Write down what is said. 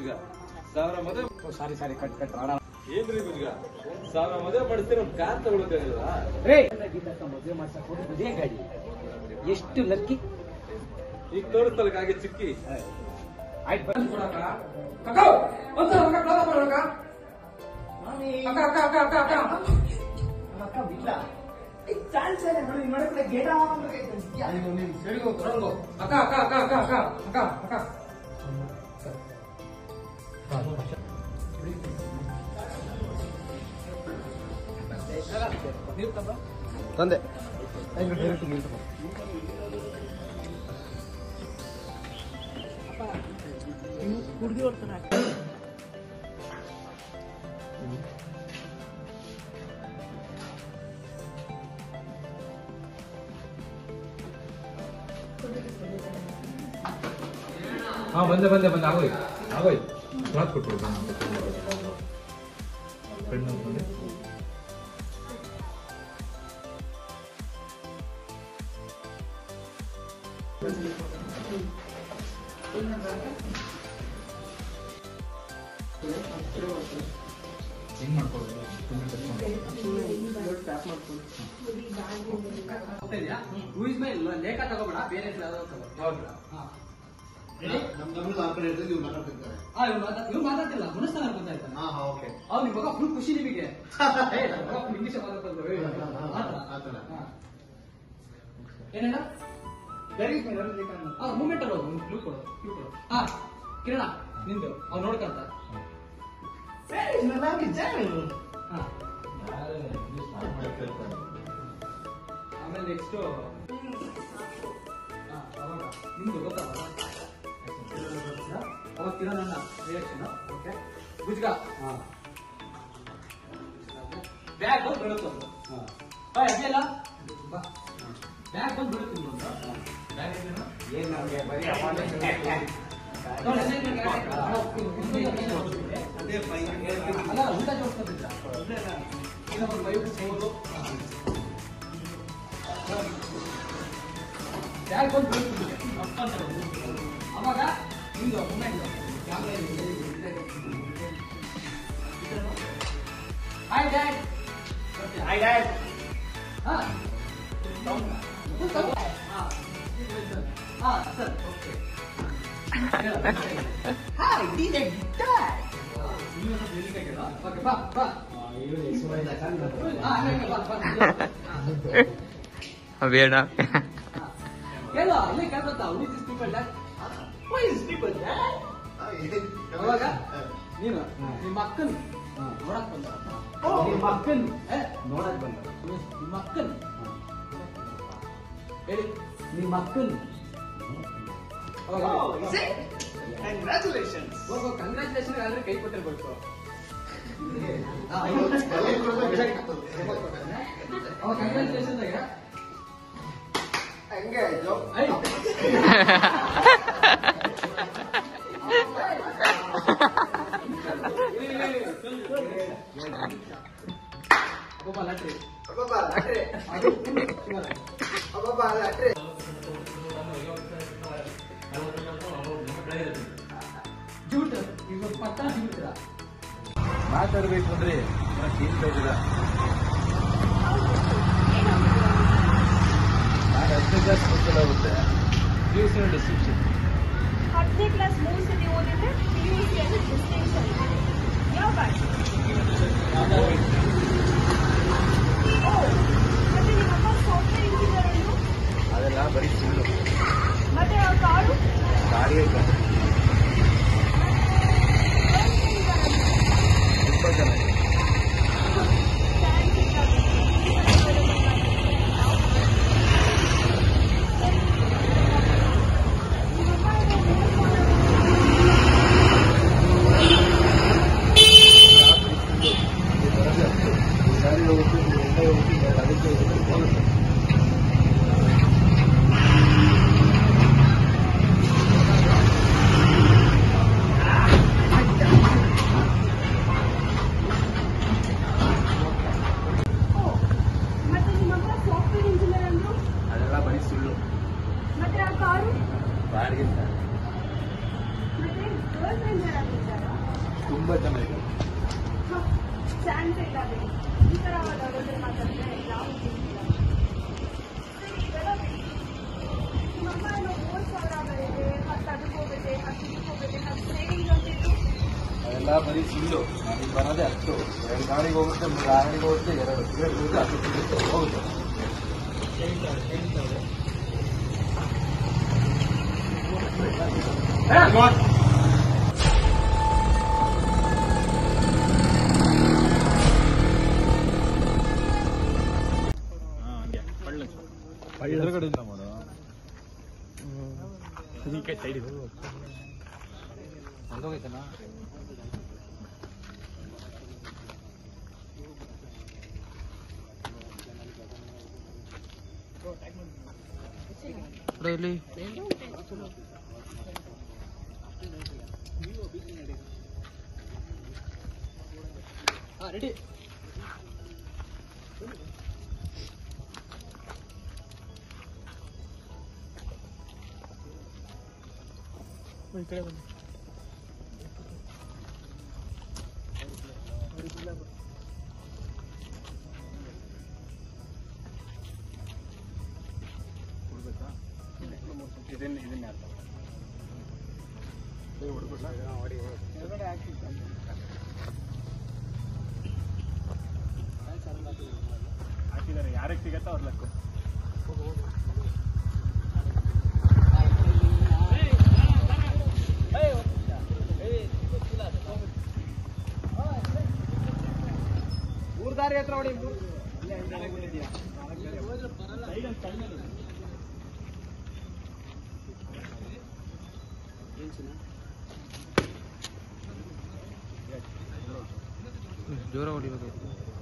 ಗುಜ್ಗ ಸಾವಿರ ಮದುವೆ ಸಾರಿ ಸಾರಿ cut cut ರಾಡ ಏನ್ರಿ ಗುಜ್ಗ ಸಾವಿರ ಮದುವೆ ಮಾಡಿಸ್ತೀರ ಒಂದು ಕಾರ್ ತಗೊಳಕ್ಕಾಗಿಲ್ಲ ರೇ ಗೀತಕ್ಕ ಮದುವೆ ಮಾಡ್ಸಕ್ ಹೋಗಿ ಅದೇ ಗಾಡಿ ಎಷ್ಟು ಲಕ್ಕಿ ಈಗ ತೋರಿಸ್ತಲ್ಲ ಹಾಗೆ ಚಿಕ್ಕಿ ಆಯ್ತು ಬಂದು ಕೊಡಕ್ಕ ಅಕ್ಕ ಒಂದು ಅಕ್ಕ ಕ್ಲೋಸ್ ಮಾಡೋಣ ಅಕ್ಕ ಅಕ್ಕ ಅಕ್ಕ ಅಕ್ಕ ಅಕ್ಕ ಅಕ್ಕ ಅಕ್ಕ ಅಕ್ಕ ಅಕ್ಕ ಅಕ್ಕ ಅಕ್ಕ ಅಕ್ಕ ಅಕ್ಕ ತಂದೆ ಹಾ ಬಂದೆ ಬಂದೆ ಬಂದೆ ಆಗೋಯ್ತು ಆಗೋಯ್ತು ಮಾತು ಕೊಟ್ಬಿಡು ಫ್ರೆಂಡ್ ಬಂದೆ ಹೆಂಗ್ ಮಾಡ್ಕೊಳ್ಳೋದು ಹೂ ಇಸ್ ಮೈ ಲೇಖ ತಗೋಬೇಡ ಬೇರೆ ಹೌದಾ ಇವ್ರು ಮಾತಾಡ್ತಿಲ್ಲ ಗುಣಸ್ಥಾನ ಬಂದ ಅವ್ನು ನಿಮ್ಮ ಮಗ ಫುಲ್ ಖುಷಿ ನಿಮಗೆ ಏ, ನನ್ ಮಗ full ಇಂಗ್ಲಿಷ್ ಮಾತಾಡ್ತಾನೆ. ಏ, ಆ ಥರ. ಹಾ. ಏನೇನ ಆ ಮೂಮೆಂಟ್ ಅಲ್ಲ ಒಂದು ಕ್ಲೂ ಕೊಡು ಕ್ಲೂ ಕೊಡು ಹಾ ಕಿರಣ ನಿಂದು ಅವ್ನು ನೋಡ್ಕಂತ ಹಾ ಆಮೇಲೆ ನೆಕ್ಸ್ಟ್ ಅವಾಗ ನಿಮ್ದು ಗೊತ್ತಲ್ಲ ಅವಾಗ ಕಿರಣ್ ಅಣ್ಣ ರಿಯಾಕ್ಷನ್ ಓಕೆ ಗುಜ್ಗ ಬ್ಯಾಗ್ ಬಂದು ಬೀಳುತ್ತೊಂದು ಹಾ ಅದಿಯಲ್ಲ ಬಾ ಬ್ಯಾಗ್ ಬಂದು ಬೀಳುತ್ತೆ ಒಂದು ಬ್ಯಾಗ್ ಇದೆಯಾ ಏನ್ ನಮ್ಗೆ ಬರೀ ನೋಡಿ, ಅದೇ ನಿಮ್ಗೆ ಅಲ್ಲ ಊಟ ಜೋಡಿಸ್ಕೊಂಡಿದ್ದ ಇನ್ನೊಂದು ಬೈಕ್ ಹೋಗೋದು ಬ್ಯಾಗ್ ಬಂದು ಬೀಳ್ತಿದ್ದೆ ಅಪ್ಪ ಅಂತ ಹೇಳೋದು. ಅವಾಗ ನಿಂದು moment hi dad hi dad ಹಾ ಹಾ ಹಾ sir okay hi did dad okay ಬಾ ಬಾ ಹಾ ಹಂಗೆ ಬಾ ಬಾ ಬೇಡ ಕೇಳ ಇಲ್ಲೇ ಕೇಳ್ಬತ್ತ who is people dad who is people dad ಅವಾಗ ನೀನು ನಿಮ್ಮ ಅಕ್ಕನ್ ನೋಡಕ್ ಬಂದ ನಿಮ್ಮ ಅಕ್ಕನ್ ಏ, ನೋಡಕ್ ಬಂದ ನಿಮ್ಮ ಅಕ್ಕನ್ ಹೇಳಿ ನಿಮ್ಮ ಅಕ್ಕನ್ ಕಂಗ್ರಾಚುಲೇಷನ್ ಕಂಗ್ರಾಚುಲೇಷನ್ ಆದ್ರೆ ಕೈ ಕೊಟ್ಟಿರ್ಬೇಕು ಅವ ಕಂಗ್ರಾಚುಲೇಷನ್ ಹಂಗೆ ಐ ಒಬ್ಬ ಲಾಟ್ರಿ ಅದು ಸುಮಾರು. ಜೂಟ್ ಈಗ ಪಟ್ಟ ಜೂಟ್ರ ಮಾತಾಡ್ಬೇಕು ಅಂದ್ರೆ ಕೇಳ್ತಾ ಇದ್ದೀರಾ ನಾನು ಹತ್ತನೇ ಕ್ಲಾಸ್ ಗೊತ್ತಿಲ್ಲ ಪಿ ಯು ಸಿ ಡಿಸ್ಕ್ರಿಪ್ಷನ್ ಹತ್ತನೇ ಕ್ಲಾಸ್ ಮುಗಿಸಿ ಓದಿದ್ರೆ ಪಿ ಯು ಸಿ ಅಂದ್ರೆ ಡಿಸ್ಟಿಂಕ್ಷನ್ ಯಾವ ಭಾಷೆ ಓ ಮತ್ತೆ ನಿಮ್ಮಪ್ಪ ಸಾಫ್ಟ್ವೇರ್ ಇಂಜಿನಿಯರ್ ಅನ್ನು ಅದೆಲ್ಲ ಬರೀ ಸುಳ್ಳು ಮತ್ತೆ ಆ ಕಾರು ಗಾಡಿಗೆ ತುಂಬ ಚೆನ್ನಾಗಿದೆ ತುಂಬಾ ಚೆನ್ನಾಗಿದೆ ಚಾನ್ಸ್ ಇಲ್ಲ ಬಿಡಿ ಈ ತರ ಅವ್ರ ಜೊತೆ ಮಾತಾಡಿದ್ರೆ ಯಾವ ಇಲ್ಲ ಸರಿ ಇವೆಲ್ಲ ಬಿಡಿ ನಿಮ್ಮಮ್ಮ ಏನೋ ಮೂವತ್ತು ಸಾವಿರ ಬರೀತೆ ಹತ್ತು ಅದಕ್ಕೆ ಹೋಗುತ್ತೆ ಹತ್ತು ಇದಕ್ಕೆ ಹೋಗುತ್ತೆ ಹತ್ತು ಸೇವಿಂಗ್ ಅಂತಿತ್ತು ಅದೆಲ್ಲ ಬರೀ ಸುಳ್ಳು ನನಗೆ ಬರೋದೇ ಹತ್ತು ಎರಡು ಗಾಡಿಗೆ ಹೋಗುತ್ತೆ ಮೂರು ಗಾಡಿಗೆ ಹೋಗುತ್ತೆ ಎರಡು ಸಿಗರೇಟ್ ಹೋಗುತ್ತೆ ಹತ್ತು ಸಿಗುತ್ತೆ ಹೋಗುತ್ತೆ ಎದುರುಗಡೆಯಿಂದ ಮಾಡು ಒಂದೋಗೈತನಾ ಇಲ್ಲಿ ರೆಡಿ ಯಾರಿಗೆ ಸಿಗತ್ತೋ ಅವ್ರ ಲಕ್ಕು ಮೂರ್ ದಾರಿ ಹತ್ರ ಹೊಡಿ ಜೋರ ಹೊಡಿಬೇಕು